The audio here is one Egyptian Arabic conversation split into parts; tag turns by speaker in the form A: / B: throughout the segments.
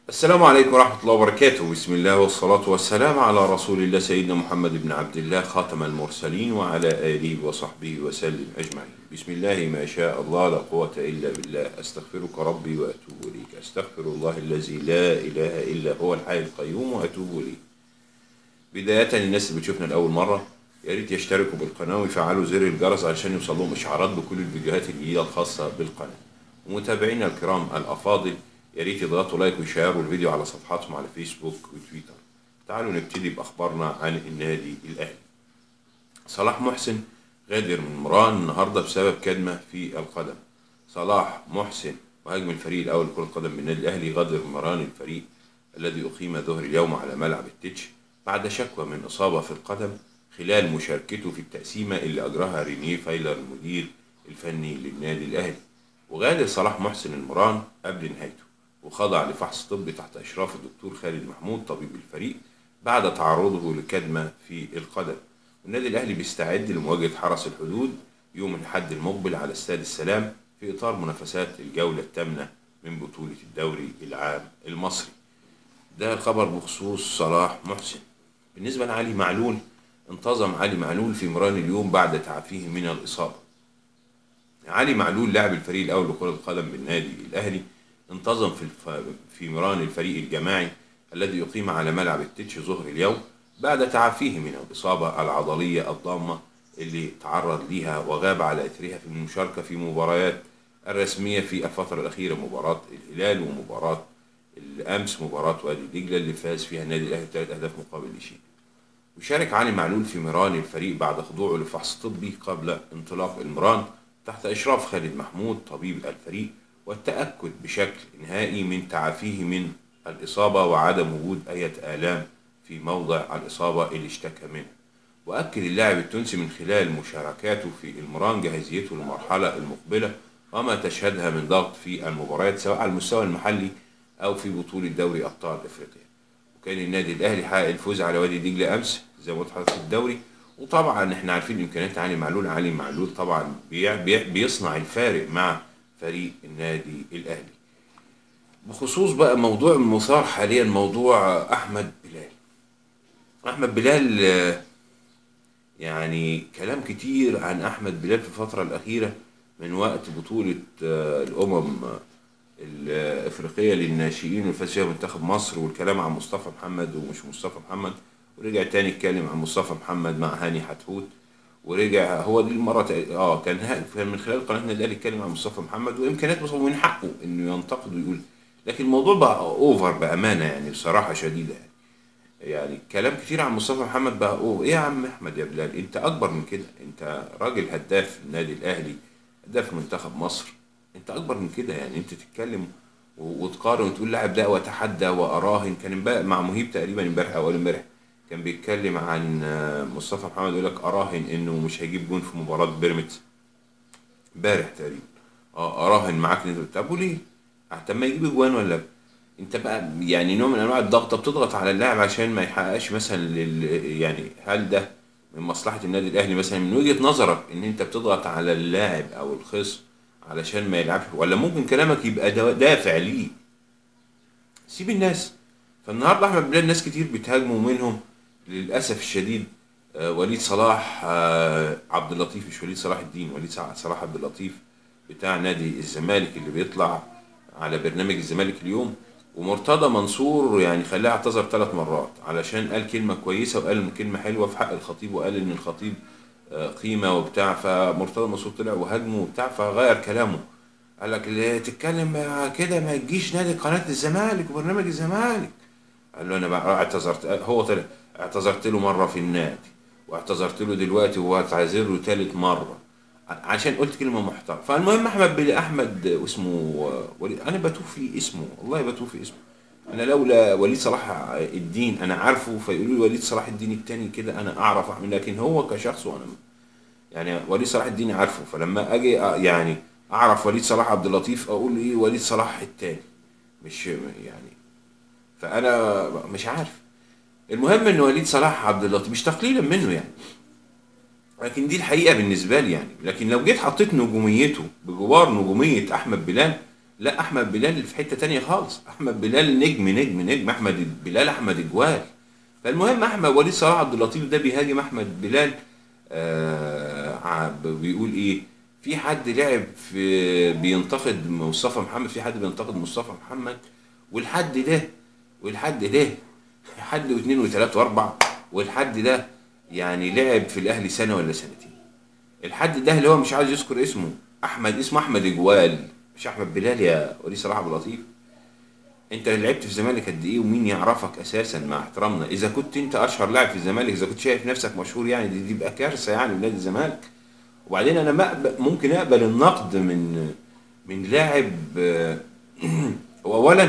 A: السلام عليكم ورحمة الله وبركاته بسم الله والصلاة والسلام على رسول الله سيدنا محمد بن عبد الله خاتم المرسلين وعلى آله وصحبه وسلم أجمعين بسم الله ما شاء الله لا قوة إلا بالله أستغفرك ربي وأتوب إليك أستغفر الله الذي لا إله إلا هو الحي القيوم وأتوب إليه بداية الناس اللي بتشوفنا لأول مرة يا ريت يشتركوا بالقناة ويفعلوا زر الجرس علشان يوصل لهم إشعارات بكل الفيديوهات الجديدة الخاصة بالقناة ومتابعينا الكرام الأفاضل يا ريت يضغطوا لايك ويشيروا الفيديو على صفحاتهم على فيسبوك وتويتر تعالوا نبتدي بأخبارنا عن النادي الأهلي صلاح محسن غادر من مران النهارده بسبب كدمة في القدم صلاح محسن مهاجم الفريق الأول لكرة القدم بالنادي الأهلي غادر مران الفريق الذي أقيم ظهر اليوم على ملعب التتش بعد شكوى من إصابة في القدم خلال مشاركته في التقسيمة اللي أجراها رينيه فايلر المدير الفني للنادي الأهلي وغادر صلاح محسن المران قبل نهايته وخضع لفحص طبي تحت إشراف الدكتور خالد محمود طبيب الفريق بعد تعرضه لكدمة في القدم والنادي الأهلي بيستعد لمواجهة حرس الحدود يوم الأحد المقبل على استاد السلام في إطار منافسات الجولة الثامنة من بطولة الدوري العام المصري ده الخبر بخصوص صلاح محسن بالنسبة لعلي معلول انتظم علي معلول في مران اليوم بعد تعافيه من الإصابة علي معلول لاعب الفريق الأول لكرة القدم بالنادي الأهلي انتظم في الف... في مران الفريق الجماعي الذي يقيم على ملعب التتش ظهر اليوم بعد تعافيه من الإصابة العضلية الضامة اللي تعرض ليها وغاب على إثرها في المشاركة في مباريات الرسمية في الفترة الأخيرة مباراة الهلال ومباراة الأمس مباراة وادي دجلة اللي فاز فيها النادي الأهلي ثلاث أهداف مقابل لشيء. وشارك علي معلول في مران الفريق بعد خضوعه لفحص طبي قبل انطلاق المران تحت إشراف خالد محمود طبيب الفريق والتأكد بشكل نهائي من تعافيه من الإصابة وعدم وجود أي آلام في موضع الإصابة اللي اشتكى منه وأكد اللاعب التونسي من خلال مشاركاته في المران جاهزيته للمرحلة المقبلة وما تشهدها من ضغط في المباريات سواء على المستوى المحلي أو في بطولة دوري أبطال أفريقيا وكان النادي الأهلي حقق الفوز على وادي دجلة أمس زي ما قلت في الدوري وطبعا احنا عارفين امكانيات علي معلول علي معلول طبعا بي بي بيصنع الفارق مع فريق النادي الاهلي بخصوص بقى موضوع المثار حاليا موضوع احمد بلال احمد بلال يعني كلام كتير عن احمد بلال في الفتره الاخيره من وقت بطوله الامم الافريقيه للناشئين والفاز فيها منتخب مصر والكلام عن مصطفى محمد ومش مصطفى محمد ورجع تاني اتكلم عن مصطفى محمد مع هاني حتحوت ورجع هو دي المره اه كان كان من خلال قناه النادي الاهلي اتكلم عن مصطفى محمد وامكانيات مصطفى من حقه انه ينتقد ويقول لكن الموضوع بقى اوفر بامانه يعني بصراحه شديده يعني يعني كلام كتير عن مصطفى محمد بقى اوه ايه يا عم احمد يا بلال انت اكبر من كده انت راجل هداف النادي الاهلي هداف منتخب مصر انت اكبر من كده يعني انت تتكلم وتقارن وتقول لاعب ده واتحدى واراهن كان مع مهيب تقريبا امبارح او اول امبارح كان بيتكلم عن مصطفى محمد يقول لك اراهن انه مش هيجيب جون في مباراه بيراميدز امبارح تقريبا اه اراهن معاك ان انت طب وليه؟ طب ما يجيب جوان ولا انت بقى يعني نوع من انواع الضغط بتضغط على اللاعب عشان ما يحققش مثلا لل يعني هل ده من مصلحه النادي الاهلي مثلا من وجهه نظرك ان انت بتضغط على اللاعب او الخصم علشان ما يلعبش ولا ممكن كلامك يبقى دافع ليه سيب الناس فالنهارده احمد بلال ناس كتير بتهاجموا منهم للاسف الشديد آه وليد صلاح آه عبد اللطيف مش وليد صلاح الدين وليد صلاح عبد اللطيف بتاع نادي الزمالك اللي بيطلع على برنامج الزمالك اليوم ومرتضى منصور يعني خلاه اعتذر ثلاث مرات علشان قال كلمه كويسه وقال كلمه حلوه في حق الخطيب وقال ان الخطيب آه قيمه وبتاع فمرتضى منصور طلع وهاجمه وبتاع فغير كلامه قال لك اللي تتكلم كده ما تجيش نادي قناه الزمالك وبرنامج الزمالك قال له انا بقى اعتذرت هو طلع اعتذرت له مره في النادي واعتذرت له دلوقتي وهعتذر له ثالث مره عشان قلت كلمه محترمه فالمهم احمد بن احمد اسمه وليد انا بتوه في اسمه والله بتوه في اسمه انا لولا وليد صلاح الدين انا عارفه فيقولوا لي وليد صلاح الدين التاني كده انا اعرف اعمل لكن هو كشخص وانا يعني وليد صلاح الدين عارفه فلما اجي يعني اعرف وليد صلاح عبد اللطيف اقول ايه وليد صلاح التاني مش يعني فانا مش عارف المهم ان وليد صلاح عبد اللطيف مش تقليلا منه يعني لكن دي الحقيقه بالنسبه لي يعني لكن لو جيت حطيت نجوميته بجوار نجوميه احمد بلال لا احمد بلال في حته تانية خالص احمد بلال نجم نجم نجم احمد بلال احمد اجوال فالمهم احمد وليد صلاح عبد اللطيف ده بيهاجم احمد بلال آه ع- بيقول ايه في حد لعب في بينتقد مصطفى محمد في حد بينتقد مصطفى محمد والحد ده والحد ده حد واثنين وثلاثة واربعة والحد ده يعني لعب في الاهلي سنة ولا سنتين الحد ده اللي هو مش عايز يذكر اسمه احمد اسمه احمد اجوال مش احمد بلال يا وليد صلاح عبد اللطيف انت لعبت في الزمالك قد ايه ومين يعرفك اساسا مع احترامنا اذا كنت انت اشهر لاعب في الزمالك اذا كنت شايف نفسك مشهور يعني دي, دي بقى كارثه يعني لنادي الزمالك وبعدين انا ما أقبل- ممكن اقبل النقد من من لاعب آه، واولا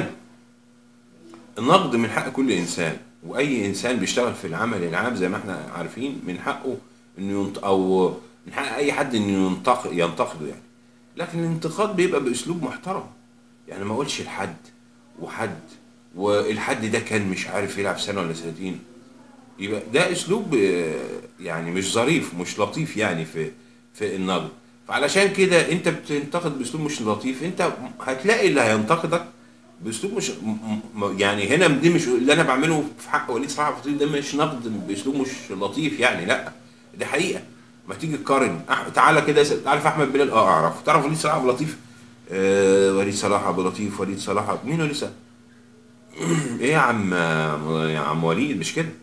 A: النقد من حق كل انسان واي انسان بيشتغل في العمل العام زي ما احنا عارفين من حقه انه ينط... او من حق اي حد انه ينتقد ينتقده يعني لكن الانتقاد بيبقى باسلوب محترم يعني ما اقولش الحد وحد والحد ده كان مش عارف يلعب سنه ولا سنتين يبقى ده اسلوب آه، يعني مش ظريف مش لطيف يعني في في النقد فعلشان كده انت بتنتقد باسلوب مش لطيف انت هتلاقي اللي هينتقدك باسلوب مش م- م- يعني هنا دي مش اللي انا بعمله في حق وليد صلاح عبد اللطيف ده مش نقد باسلوب مش لطيف يعني لا ده حقيقه ما تيجي تقارن أح- تعالى كده اسأل، تعرف احمد بلال اه اعرفه تعرف وليد صلاح عبد اللطيف آه وليد صلاح عبد اللطيف وليد صلاح عبد- مين وليد صلاح ايه يا عم يا عم وليد مش كده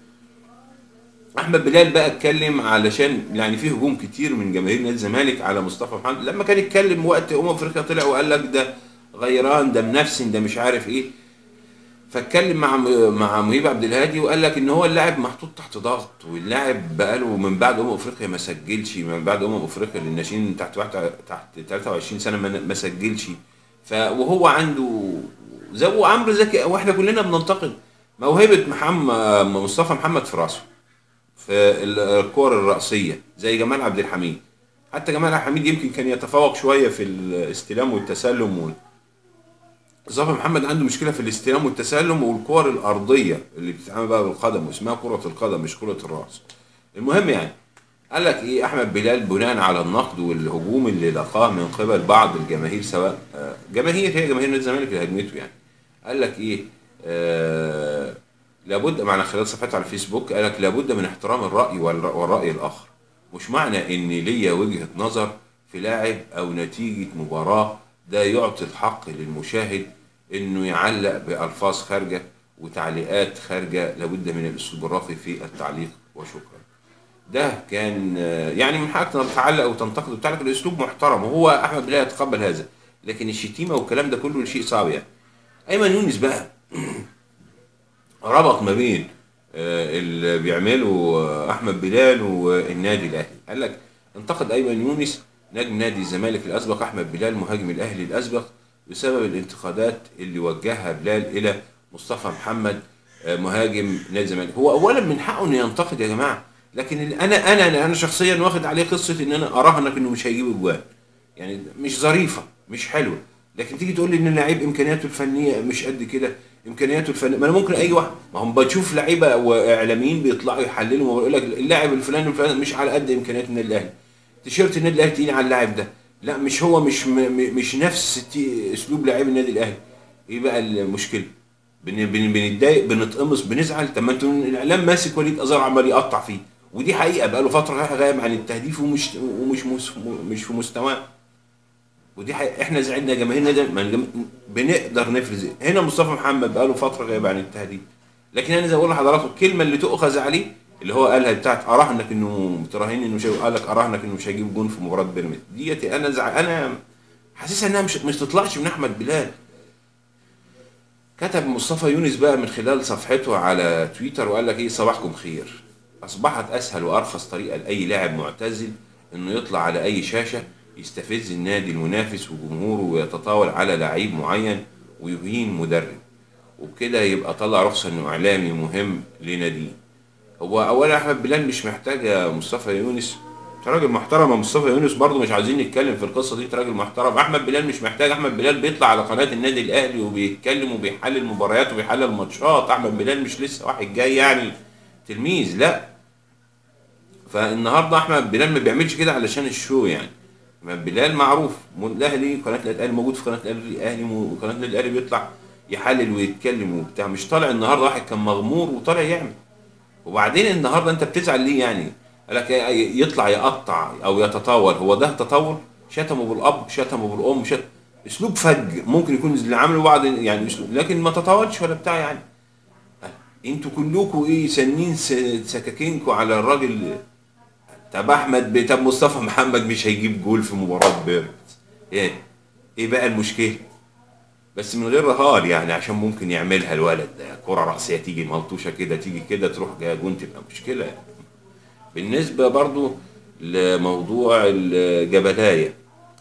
A: احمد بلال بقى اتكلم علشان يعني في هجوم كتير من جماهير نادي الزمالك على مصطفى محمد لما كان يتكلم وقت امم افريقيا طلع وقال لك ده غيران ده منفسن ده مش عارف ايه فاتكلم مع مع مهيب عبد الهادي وقال لك ان هو اللاعب محطوط تحت ضغط واللاعب بقاله من بعد امم افريقيا ما سجلش من بعد امم افريقيا للناشئين تحت واحد تحت 23 سنه ما ما سجلش ف وهو عنده زو عمرو زكي واحنا كلنا بننتقد موهبه محمد مصطفى محمد في راسه في الكور الرأسية زي جمال عبد الحميد حتى جمال عبد الحميد يمكن كان يتفوق شوية في الاستلام والتسلم وال... مصطفى محمد عنده مشكلة في الاستلام والتسلم والكور الأرضية اللي بتتعمل بقى بالقدم واسمها كرة القدم مش كرة الرأس المهم يعني قال لك ايه احمد بلال بناء على النقد والهجوم اللي لقاه من قبل بعض الجماهير سواء آه، جماهير هي جماهير نادي الزمالك اللي هاجمته يعني قال لك ايه آه لابد معنى خلال صفحته على الفيسبوك قال لك لابد من احترام الراي والر- والراي الاخر مش معنى ان ليا وجهه نظر في لاعب او نتيجه مباراه ده يعطي الحق للمشاهد انه يعلق بالفاظ خارجه وتعليقات خارجه لابد من الاسلوب الراقي في التعليق وشكرا ده كان آه، يعني من حقك انك تعلق وتنتقد وتعلق الاسلوب محترم وهو احمد بلال يتقبل هذا لكن الشتيمه والكلام ده كله شيء صعب يعني ايمن يونس بقى ربط ما بين آه، اللي بيعمله آه، احمد بلال والنادي الاهلي قال لك انتقد ايمن يونس نجم نادي الزمالك الاسبق احمد بلال مهاجم الاهلي الاسبق بسبب الانتقادات اللي وجهها بلال الى مصطفى محمد آه، مهاجم نادي الزمالك هو اولا من حقه انه ينتقد يا جماعه لكن ال- انا انا انا شخصيا واخد عليه قصه ان انا اراهنك انه مش هيجيب اجوان يعني مش ظريفه مش حلوه لكن تيجي تقول لي ان اللعيب امكانياته الفنيه مش قد كده امكانياته الفنيه ما انا ممكن اي واحد ما هم بتشوف لعيبه واعلاميين بيطلعوا يحللوا ويقول لك اللاعب الفلاني الفلاني مش على قد امكانيات النادي الاهلي تيشيرت النادي الاهلي تقيل على اللاعب ده لا مش هو مش م م- مش نفس التي- اسلوب لاعب النادي الاهلي ايه بقى المشكله بن- بن- بنتضايق بنتقمص بنزعل طب ما انتوا الاعلام ماسك وليد ازار عمال يقطع فيه ودي حقيقه بقى له فتره غايب عن التهديف ومش ومش مس- مش في مستواه ودي حقيقة احنا زعلنا جماهير نادي ما الجم- بنقدر نفرز هنا مصطفى محمد بقاله فتره غايب عن التهديد لكن انا زي ما بقول لحضراتكم الكلمه اللي تؤخذ عليه اللي هو قالها بتاعت اراهنك انه بتراهن انه مش هي- قال لك اراهنك انه مش هيجيب جون في مباراه بيراميدز ديت انا زع... انا حاسسها انها مش مش تطلعش من احمد بلال كتب مصطفى يونس بقى من خلال صفحته على تويتر وقال لك ايه صباحكم خير اصبحت اسهل وارخص طريقه لاي لاعب معتزل انه يطلع على اي شاشه يستفز النادي المنافس وجمهوره ويتطاول على لعيب معين ويهين مدرب وبكده يبقى طلع رخصه انه اعلامي مهم لناديه هو اولا احمد بلال مش محتاج يا مصطفى يونس انت راجل محترم يا مصطفى يونس برضه مش عايزين نتكلم في القصه دي انت راجل محترم احمد بلال مش محتاج احمد بلال بيطلع على قناه النادي الاهلي وبيتكلم وبيحلل مباريات وبيحلل ماتشات احمد بلال مش لسه واحد جاي يعني تلميذ لا فالنهارده احمد بلال ما بيعملش كده علشان الشو يعني امام بلال معروف م- الاهلي قناه الاهلي موجود في قناه الاهلي وقناه الاهلي بيطلع يحلل ويتكلم وبتاع مش طالع النهارده واحد كان مغمور وطالع يعمل وبعدين النهارده انت بتزعل ليه يعني؟ قال لك ي- يطلع يقطع او يتطاول هو ده تطاول؟ شتمه بالاب شتمه بالام شت... اسلوب فج ممكن يكون اللي عمله بعض يعني اسلوب لكن ما تطاولش ولا بتاع يعني انتوا كلكم ايه سنين س- سكاكينكم على الراجل طب احمد ب- طب مصطفى محمد مش هيجيب جول في مباراه بيراميدز ايه ايه بقى المشكله بس من غير رهان يعني عشان ممكن يعملها الولد ده كره راسيه تيجي ملطوشه كده تيجي كده تروح جايه جون تبقى مشكله يعني. بالنسبه برضو لموضوع الجبلايه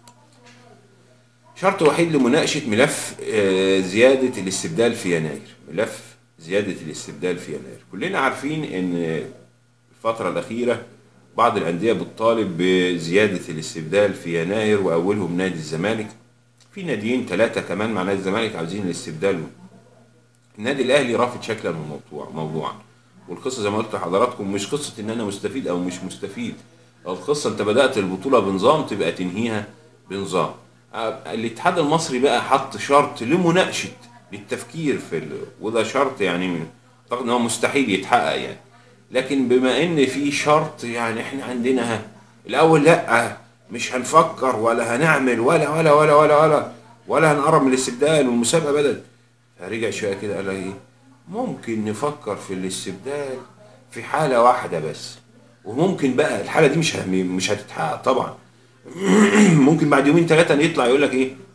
A: شرط وحيد لمناقشه ملف آه، زياده الاستبدال في يناير ملف زياده الاستبدال في يناير كلنا عارفين ان الفتره الاخيره بعض الانديه بتطالب بزياده الاستبدال في يناير واولهم نادي الزمالك في ناديين ثلاثه كمان مع نادي الزمالك عاوزين الاستبدال النادي الاهلي رافض شكلا من الموضوع موضوعا والقصه زي ما قلت لحضراتكم مش قصه ان انا مستفيد او مش مستفيد القصه انت بدات البطوله بنظام تبقى تنهيها بنظام آه، الاتحاد المصري بقى حط شرط لمناقشه للتفكير في ال... وده شرط يعني من- اعتقد ان هو مستحيل يتحقق يعني لكن بما ان في شرط يعني احنا عندنا الاول لا مش هنفكر ولا هنعمل ولا ولا ولا ولا ولا ولا هنقرب من الاستبدال والمسابقه بدات فرجع شويه كده قال لك ايه ممكن نفكر في الاستبدال في حاله واحده بس وممكن بقى الحاله دي مش هم- مش هتتحقق طبعا ممكن بعد يومين ثلاثه يطلع يقول لك ايه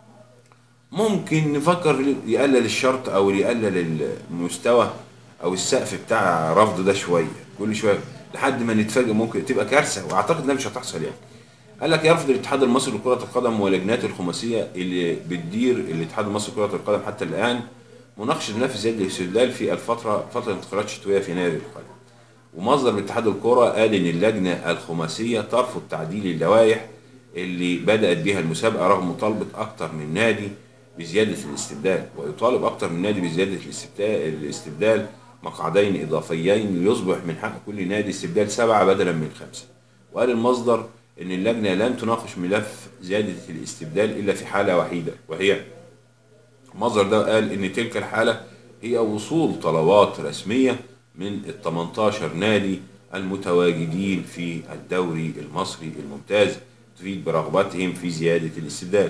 A: ممكن نفكر في- يقلل الشرط او يقلل المستوى او السقف بتاع رفض ده شويه كل شويه لحد ما نتفاجئ ممكن تبقى كارثه واعتقد انها مش هتحصل يعني قال لك يرفض الاتحاد المصري لكرة القدم ولجناته الخماسية اللي بتدير الاتحاد المصري لكرة القدم حتى الآن مناقشة ملف زيادة الاستدلال في الفترة فترة الانتقالات الشتوية في يناير القادم. ومصدر من اتحاد الكرة قال إن اللجنة الخماسية ترفض تعديل اللوائح اللي بدأت بها المسابقة رغم مطالبة أكتر من نادي بزيادة الاستبدال ويطالب أكتر من نادي بزيادة الاستبدال, الاستبدال مقعدين إضافيين ليصبح من حق كل نادي استبدال سبعة بدلا من خمسة وقال المصدر إن اللجنة لن تناقش ملف زيادة الاستبدال إلا في حالة وحيدة وهي المصدر ده قال ان تلك الحالة هي وصول طلبات رسمية من ال 18 نادي المتواجدين في الدوري المصري الممتاز تفيد برغبتهم في زيادة الاستبدال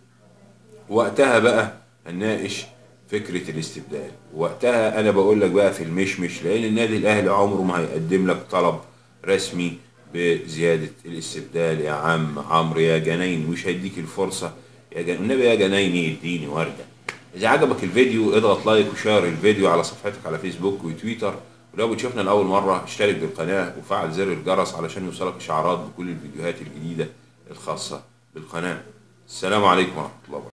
A: وقتها بقى هنناقش فكرة الاستبدال وقتها انا بقول لك بقى في المشمش لان النادي الاهلي عمره ما هيقدم لك طلب رسمي بزيادة الاستبدال يا عم عمرو يا جناين مش هيديك الفرصة يا جن... النبي يا جناين يديني وردة اذا عجبك الفيديو اضغط لايك وشير الفيديو على صفحتك على فيسبوك وتويتر ولو بتشوفنا لاول مرة اشترك بالقناة وفعل زر الجرس علشان يوصلك اشعارات بكل الفيديوهات الجديدة الخاصة بالقناة السلام عليكم ورحمة الله وبركاته